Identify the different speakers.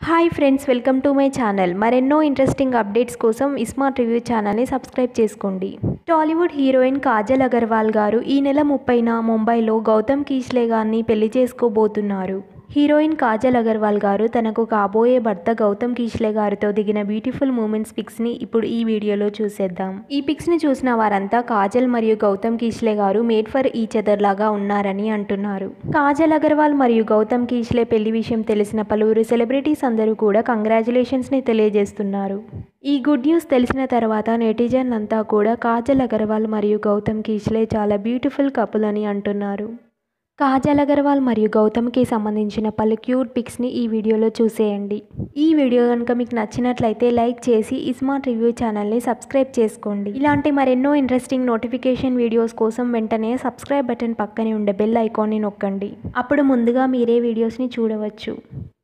Speaker 1: hi friends welcome to my channel మరెన్నో interesting updates కోసం iSmart review ఛానల్ని subscribe చేసుకోండి టాలీవుడ్ హీరోయిన్ కాజల్ అగర్వాల్ గారు ఈ నెల ముప్పైన ముంబైలో గౌతమ్ కీష్లే గారిని పెళ్లి చేసుకోబోతున్నారు హీరోయిన్ కాజల్ అగర్వాల్ గారు తనకు కాబోయే భర్త గౌతమ్ కీష్లే గారితో దిగిన బ్యూటిఫుల్ మూమెంట్స్ పిక్స్ని ఇప్పుడు ఈ వీడియోలో చూసేద్దాం ఈ పిక్స్ని చూసిన వారంతా కాజల్ మరియు గౌతమ్ కీష్లే గారు మేడ్ ఫర్ ఈచ్ అదర్ లాగా ఉన్నారని అంటున్నారు కాజల్ అగర్వాల్ మరియు గౌతమ్ కీష్లే పెళ్లి విషయం తెలిసిన పలువురు సెలబ్రిటీస్ అందరూ కూడా కంగ్రాచులేషన్స్ని తెలియజేస్తున్నారు ఈ గుడ్ న్యూస్ తెలిసిన తర్వాత నెటిజన్ అంతా కూడా కాజల్ అగర్వాల్ మరియు గౌతమ్ కీష్లే చాలా బ్యూటిఫుల్ కపుల్ అని అంటున్నారు కాజల్ అగర్వాల్ మరియు గౌతమ్కి సంబంధించిన పలు క్యూట్ పిక్స్ని ఈ వీడియోలో చూసేయండి ఈ వీడియో కనుక మీకు నచ్చినట్లయితే లైక్ చేసి ఇస్మార్ట్ రివ్యూ ఛానల్ని సబ్స్క్రైబ్ చేసుకోండి ఇలాంటి మరెన్నో ఇంట్రెస్టింగ్ నోటిఫికేషన్ వీడియోస్ కోసం వెంటనే సబ్స్క్రైబ్ బటన్ పక్కనే ఉండే బెల్ ఐకాన్ని నొక్కండి అప్పుడు ముందుగా మీరే వీడియోస్ని చూడవచ్చు